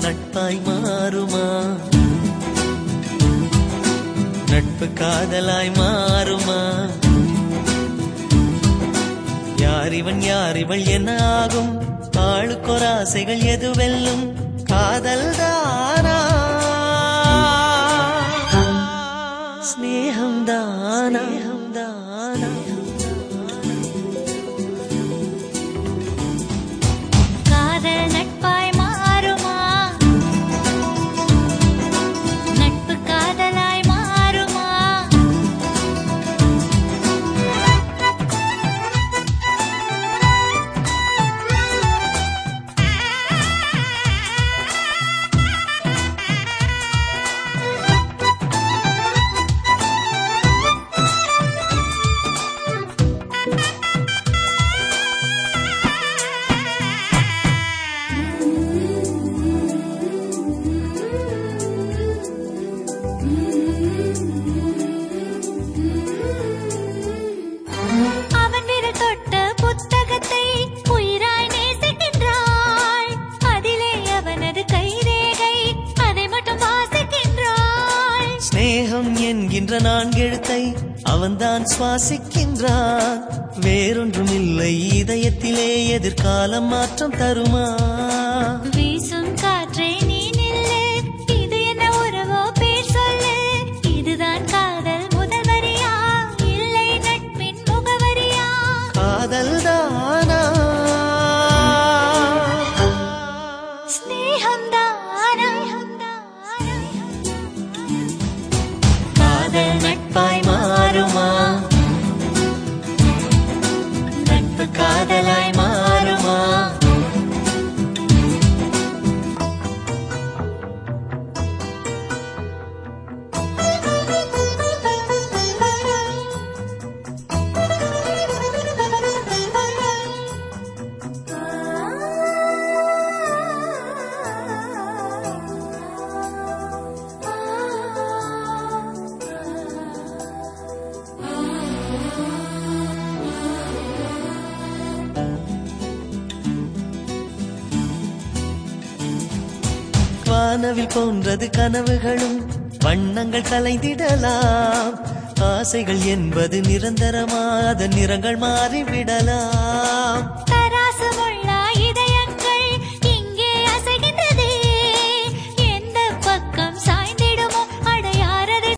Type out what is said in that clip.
நட்பாய் மாறுமா நட்பு காதலாய் மாறுமா யார் இவன் யார் இவள் என்ன ஆகும் ஆளுக்கொரு ஆசைகள் எது வெல்லும் காதல் தானா ஸ்நேகம் தானா தானா காதல் நட்பாய் மாறுமா நட்பு காதலாய் மாறுமா அவன் விரல் தொட்ட புத்தகத்தை உயிராய் நேசிக்கின்றாள் அதிலே அவனது கைரேகை அதை மட்டும் வாசிக்கின்றாள் ஸ்நேகம் என்கின்ற நான்கெழுத்தை அவன்தான் சுவாசிக்கின்றான் வேறொன்றும் இல்லை இதயத்திலே எதிர்காலம் மாற்றம் தருமா வீசும் காற்றை நீ நில்லு இது என்ன உறவோ பேர் சொல்லு இதுதான் காதல் முதல் வரியா இல்லை நட்பின் முகவரியா காதல் தானா ஸ்நேகம் தானா காதல் நட்பாய் மாறுமா நட்பு காதலாய் மாறுமா வானவில் போன்றது கனவுகளும் வண்ணங்கள் கலைந்திடலாம் ஆசைகள் என்பது நிரந்தரமா அதன் நிறங்கள் மாறிவிடலாம் தராசு முள்